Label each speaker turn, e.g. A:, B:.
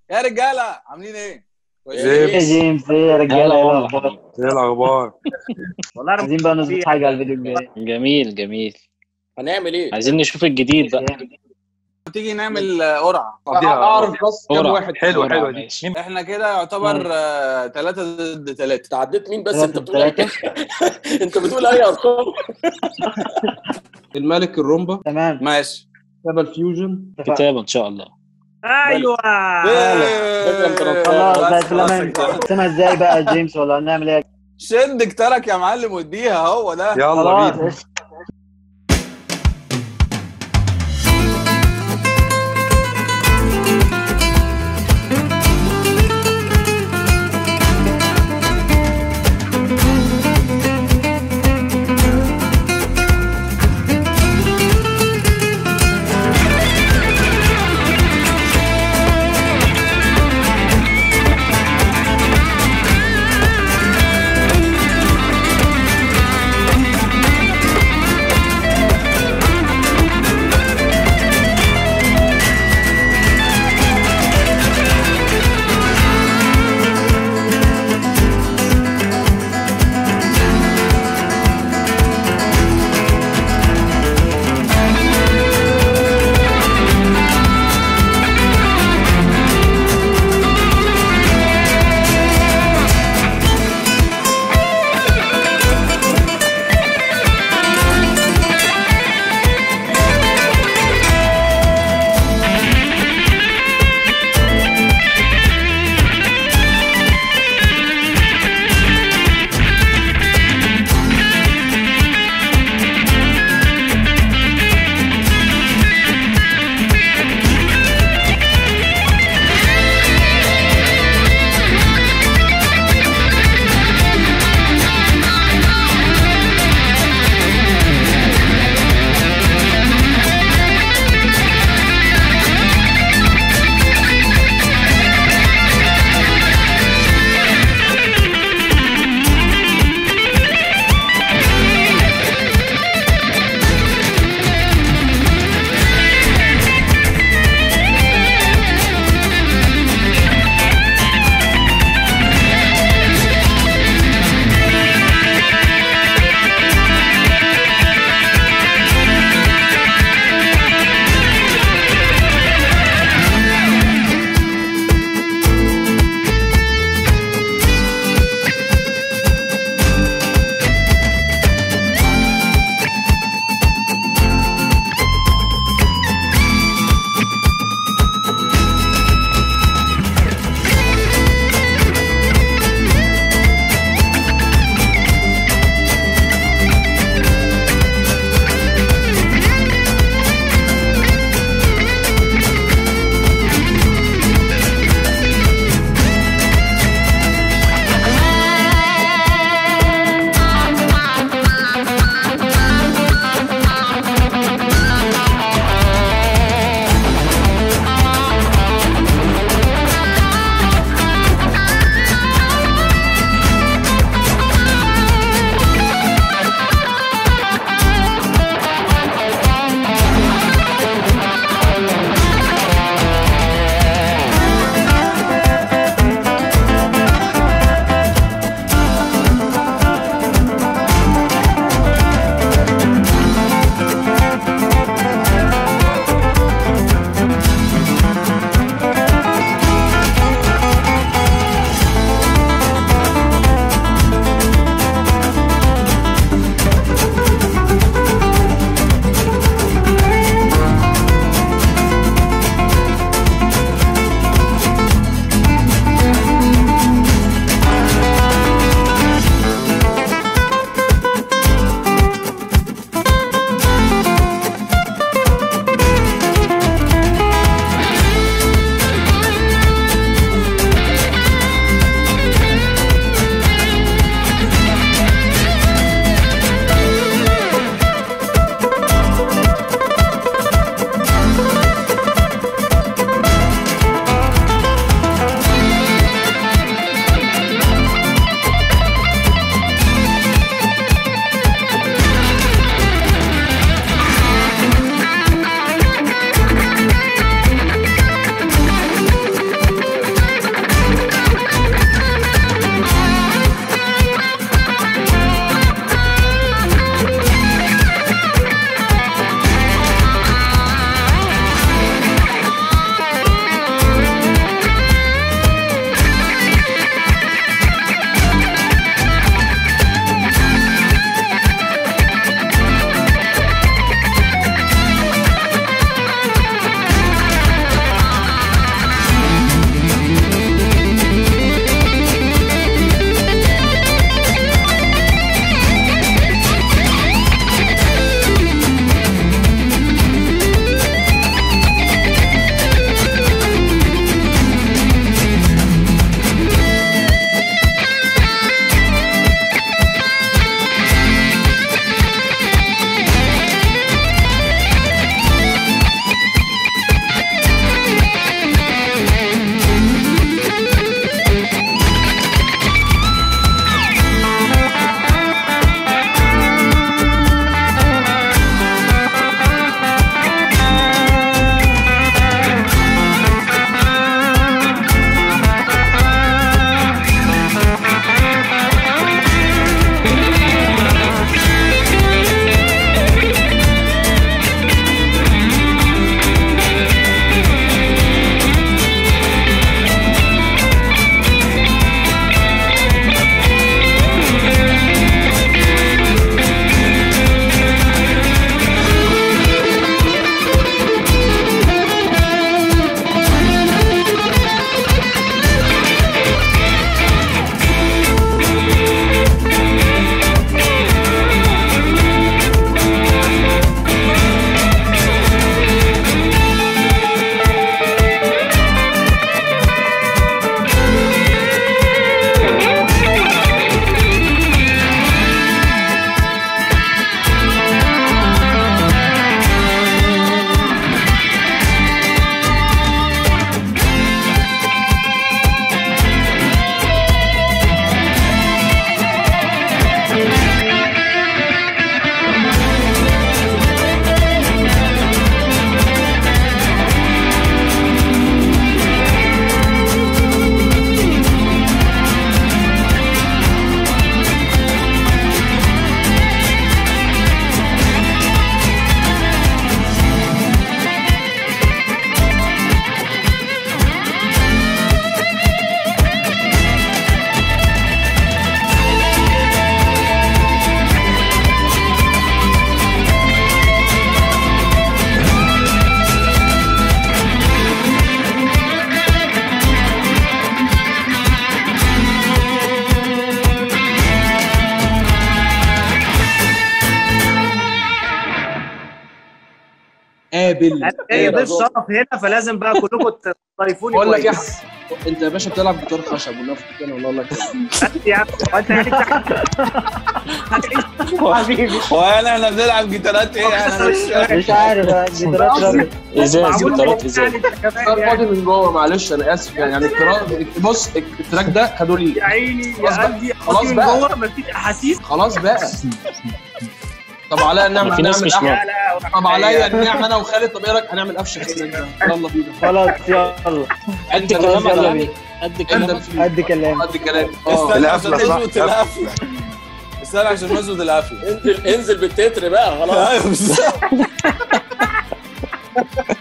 A: يا رجاله عاملين ايه؟
B: ايه
C: يا جيمس ايه يا رجاله
B: هلا
C: ايه
B: والله
C: الاخبار
B: حبيبي.
D: ايه الاخبار
E: والله انا
C: عايزين بقى نظبط حاجه على الفيديو الجاي
B: جميل جميل
E: هنعمل ايه؟
B: عايزين نشوف الجديد بقى
A: تيجي نعمل آه، قرعه
E: اعرف بس كام
B: قرعة.
E: واحد
D: حلوه
B: قرعة،
D: حلوه دي
B: ماشي.
D: مين
A: احنا كده يعتبر ثلاثة ضد ثلاثة
E: تعديت مين بس
C: ثلاثة
E: انت بتقول اي
C: ثلاثة.
E: انت بتقول اي ارقام
F: الملك الرومبا
C: تمام
A: ماشي
F: جبل فيوجن
C: اتفقنا
B: كتابة ان شاء الله
E: ايوه
A: إيه.
E: انت ربنا.
C: خلاص
A: بس
C: بقت
A: خلاص
C: لما
A: كده.
C: نقسمها ازاي بقى يا جيمس ولا هنعمل ايه
A: شد كترك يا معلم واديها هو ده
D: يلا
C: خلاص
D: بينا
C: قشطة.
F: اهبل
E: انا جاي ضيف شرف هنا فلازم بقى كلكم تضيفوني
F: بقول لك يا
E: كويس
F: انت يا باشا بتلعب جيتار خشب ونفس كده والله لك
E: أنت يا عم انت يعني
C: حبيبي
A: وانا احنا بنلعب جيتارات ايه انا مش فاهم.
C: مش عارف بقى، جدارات رمل.
B: ازاي
E: معقول
B: جيتارات
E: يعني
B: ازاي
E: انت كمان
F: جيتار
E: يعني
F: فاضي من جوه معلش انا اسف يعني يعني التراك بص التراك ده خدوا لي
E: يا عيني
F: خلاص
E: يا
F: بقى.
E: قلبي
F: خلاص
E: خلاص من
F: بقى.
E: جوه مفيش احاسيس
F: خلاص بقى طب عليا نعمل
B: في ناس
F: نعمل
B: مش
F: أحمد.
E: لا لا
F: طب عليا نعمل انا وخالد طب ايه رايك هنعمل قفشه كده يلا بينا
C: خلاص يلا
B: قد
F: انت
B: كلامك
C: يلا
B: يا
C: بينا.
B: قد
F: انت
B: كلامك
C: قد كلام
F: قد كلام اه
A: استنى عشان
D: القفلة صح،
A: نظبط القفله استنى عشان نظبط القفله
E: انزل انزل بالتتر بقى خلاص
A: ايوه بالظبط